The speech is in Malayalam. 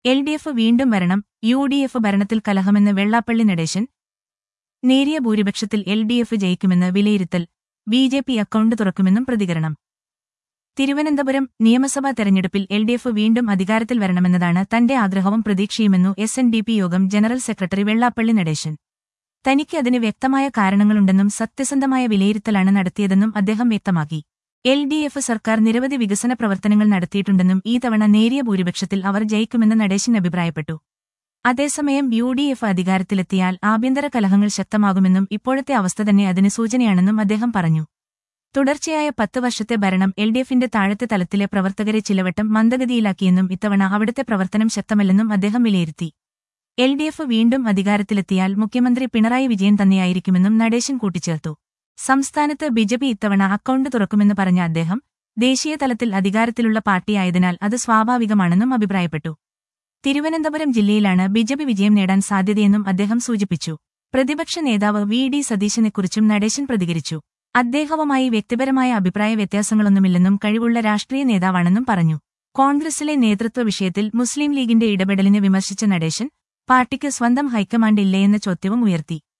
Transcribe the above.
എൽ ഡി എഫ് വീണ്ടും വരണം യു ഡി എഫ് ഭരണത്തിൽ കലഹമെന്ന് വെള്ളാപ്പള്ളി നടേശൻ നേരിയ ഭൂരിപക്ഷത്തിൽ എൽ ഡി എഫ് ജയിക്കുമെന്ന് വിലയിരുത്തൽ ബി ജെ പി അക്കൗണ്ട് തുറക്കുമെന്നും പ്രതികരണം തിരുവനന്തപുരം നിയമസഭാ തെരഞ്ഞെടുപ്പിൽ എൽ ഡി എഫ് വീണ്ടും അധികാരത്തിൽ വരണമെന്നതാണ് തന്റെ ആഗ്രഹവും പ്രതീക്ഷയുമെന്നു എസ് എൻ ഡി പി യോഗം ജനറൽ സെക്രട്ടറി വെള്ളാപ്പള്ളി നടേശൻ തനിക്ക് അതിന് വ്യക്തമായ കാരണങ്ങളുണ്ടെന്നും സത്യസന്ധമായ വിലയിരുത്തലാണ് നടത്തിയതെന്നും അദ്ദേഹം വ്യക്തമാക്കി എൽ ഡി എഫ് സർക്കാർ നിരവധി വികസന പ്രവർത്തനങ്ങൾ നടത്തിയിട്ടുണ്ടെന്നും ഈ തവണ നേരിയ ഭൂരിപക്ഷത്തിൽ അവർ ജയിക്കുമെന്ന് നടേശൻ അഭിപ്രായപ്പെട്ടു അതേസമയം യു ഡി എഫ് അധികാരത്തിലെത്തിയാൽ ആഭ്യന്തര കലഹങ്ങൾ ശക്തമാകുമെന്നും ഇപ്പോഴത്തെ അവസ്ഥ തന്നെ അതിന് സൂചനയാണെന്നും അദ്ദേഹം പറഞ്ഞു തുടർച്ചയായ പത്ത് വർഷത്തെ ഭരണം എൽ ഡി എഫിന്റെ താഴത്തെ തലത്തിലെ പ്രവർത്തകരെ ചിലവട്ടം മന്ദഗതിയിലാക്കിയെന്നും ഇത്തവണ അവിടുത്തെ പ്രവർത്തനം ശക്തമല്ലെന്നും അദ്ദേഹം വിലയിരുത്തി എൽ ഡി എഫ് വീണ്ടും അധികാരത്തിലെത്തിയാൽ മുഖ്യമന്ത്രി പിണറായി വിജയൻ തന്നെയായിരിക്കുമെന്നും നടേശൻ കൂട്ടിച്ചേർത്തു സംസ്ഥാനത്ത് ബിജെപി ഇത്തവണ അക്കൗണ്ട് തുറക്കുമെന്ന് പറഞ്ഞ അദ്ദേഹം ദേശീയ തലത്തിൽ അധികാരത്തിലുള്ള പാർട്ടിയായതിനാൽ അത് സ്വാഭാവികമാണെന്നും അഭിപ്രായപ്പെട്ടു തിരുവനന്തപുരം ജില്ലയിലാണ് ബിജെപി വിജയം നേടാൻ സാധ്യതയെന്നും അദ്ദേഹം സൂചിപ്പിച്ചു പ്രതിപക്ഷ നേതാവ് വി ഡി സതീശനെക്കുറിച്ചും നടേശൻ പ്രതികരിച്ചു അദ്ദേഹവുമായി വ്യക്തിപരമായ അഭിപ്രായ വ്യത്യാസങ്ങളൊന്നുമില്ലെന്നും കഴിവുള്ള രാഷ്ട്രീയ നേതാവാണെന്നും പറഞ്ഞു കോൺഗ്രസിലെ നേതൃത്വ വിഷയത്തിൽ മുസ്ലിം ലീഗിന്റെ ഇടപെടലിനെ വിമർശിച്ച നടേശൻ പാർട്ടിക്ക് സ്വന്തം ഹൈക്കമാൻഡ് ഇല്ലേയെന്ന ചോദ്യവും ഉയർത്തി